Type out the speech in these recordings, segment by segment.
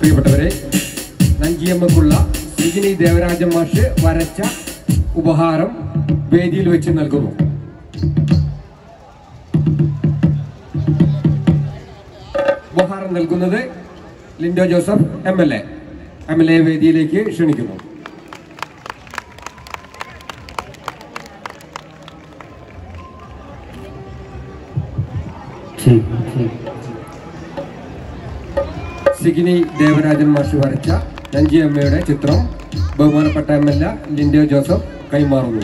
പ്രിയപ്പെട്ടവരെ നഞ്ചിയമ്മക്കുള്ള സിജിനി ദേവരാജൻ മാഷ് വരച്ച ഉപഹാരം വേദിയിൽ വെച്ച് നൽകുന്നു ഉപഹാരം നൽകുന്നത് Lindo Joseph M L A M L A വേദിയിലേക്ക് ക്ഷണിക്കുന്നു സിഗിനി ദേവരാജൻ മാഷ് വരച്ച നഞ്ചിയമ്മയുടെ ചിത്രം ബഹുമാനപ്പെട്ട M L A Lindo Joseph കൈമാറുന്നു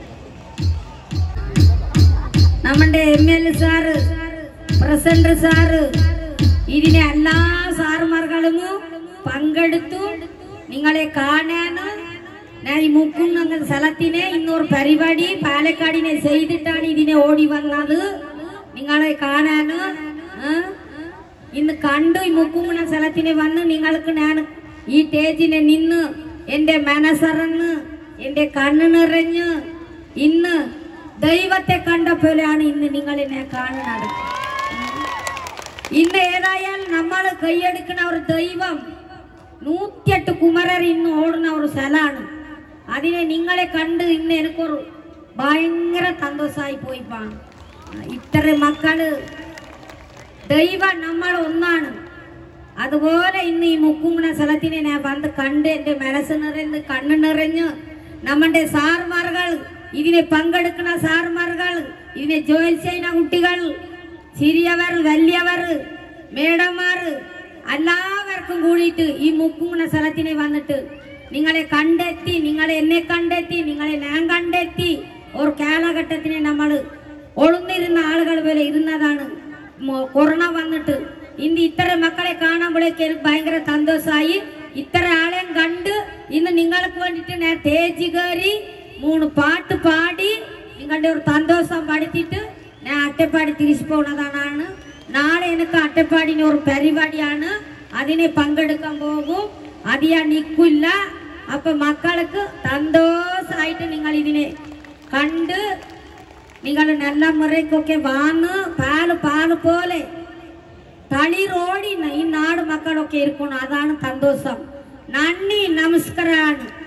നമ്മുടെ M L sir president sir ഇതിനെ എല്ലാ സാറുമാർകളും പങ്കെടുത്തു നിങ്ങളെ കാണാനും ഞാൻ ഈ മുക്കുന്ന സ്ഥലത്തിനെ ഇന്നൊരു പരിപാടി പാലക്കാടിനെ ചെയ്തിട്ടാണ് ഇതിനെ ഓടി വന്നത് നിങ്ങളെ കാണാനും ആ, ഇന്ന് കണ്ടു ഈ മുക്കുമുന്ന സ്ഥലത്തിനെ വന്ന് നിങ്ങൾക്ക് ഞാൻ ഈ സ്റ്റേജിനെ നിന്ന് എന്റെ മനസ്സറന്ന് എന്റെ കണ്ണ് നിറഞ്ഞ് ഇന്ന് ദൈവത്തെ കണ്ട പോലെയാണ് ഇന്ന് നിങ്ങളിനെ കാണുന്നത് ഇന്ന് ഏതായാലും നമ്മൾ കൈയെടുക്കുന്ന ഒരു ദൈവം നൂറ്റിയെട്ട് കുമരർ ഇന്ന് ഓടുന്ന ഒരു സ്ഥലമാണ് അതിനെ നിങ്ങളെ കണ്ട് ഇന്ന് എനിക്കൊരു ഭയങ്കര സന്തോഷമായി പോയിപ്പാ ഇത്ര മക്കള് ദൈവം നമ്മൾ ഒന്നാണ് അതുപോലെ ഇന്ന് ഈ മുക്കുമുണ സ്ഥലത്തിനെ ഞാൻ വന്ന് കണ്ട് എൻ്റെ മനസ്സ് നിറഞ്ഞ് കണ്ണ് നിറഞ്ഞ് നമ്മുടെ സാർമാർകൾ ഇതിനെ പങ്കെടുക്കുന്ന സാർമാർകൾ ഇതിനെ ജോലി ചെയ്യുന്ന കുട്ടികൾ ചെറിയവർ വലിയവർ മേഡന്മാർ എല്ലാവർക്കും കൂടിയിട്ട് ഈ മുക്കുമുണ സ്ഥലത്തിനെ വന്നിട്ട് നിങ്ങളെ കണ്ടെത്തി നിങ്ങളെ എന്നെ കണ്ടെത്തി നിങ്ങളെ ഞാൻ കണ്ടെത്തി ഒരു കാലഘട്ടത്തിനെ നമ്മൾ ഒളിഞ്ഞിരുന്ന ആളുകൾ പോലെ ഇരുന്നതാണ് മോ- കൊറോണ വന്നിട്ട് ഇന്ന് ഇത്ര മക്കളെ കാണുമ്പോഴേക്ക് എനിക്ക് ഭയങ്കര സന്തോഷമായി ഇത്ര ആളെയും കണ്ട് ഇന്ന് നിങ്ങൾക്ക് വേണ്ടിയിട്ട് ഞാൻ സ്റ്റേജ് കയറി മൂന്ന് പാട്ട് പാടി നിങ്ങളുടെ ഒരു സന്തോഷം പഠിച്ചിട്ട് ഞാൻ അട്ടപ്പാടി തിരിച്ചു പോകുന്നതാണ് നാളെ എനിക്ക് അട്ടപ്പാടിന് ഒരു പരിപാടിയാണ് അതിനെ പങ്കെടുക്കാൻ പോകും അത് ഞാൻ നിൽക്കില്ല അപ്പൊ മക്കൾക്ക് സന്തോഷമായിട്ട് നിങ്ങൾ ഇതിനെ കണ്ട് നിങ്ങൾ നല്ല മുറയ്ക്കൊക്കെ വന്ന് പാല് പാല് പോലെ തളിരോടി ഈ നാട് മക്കളൊക്കെ ഇരിക്കണം അതാണ് സന്തോഷം നന്ദി നമസ്കാരാണ്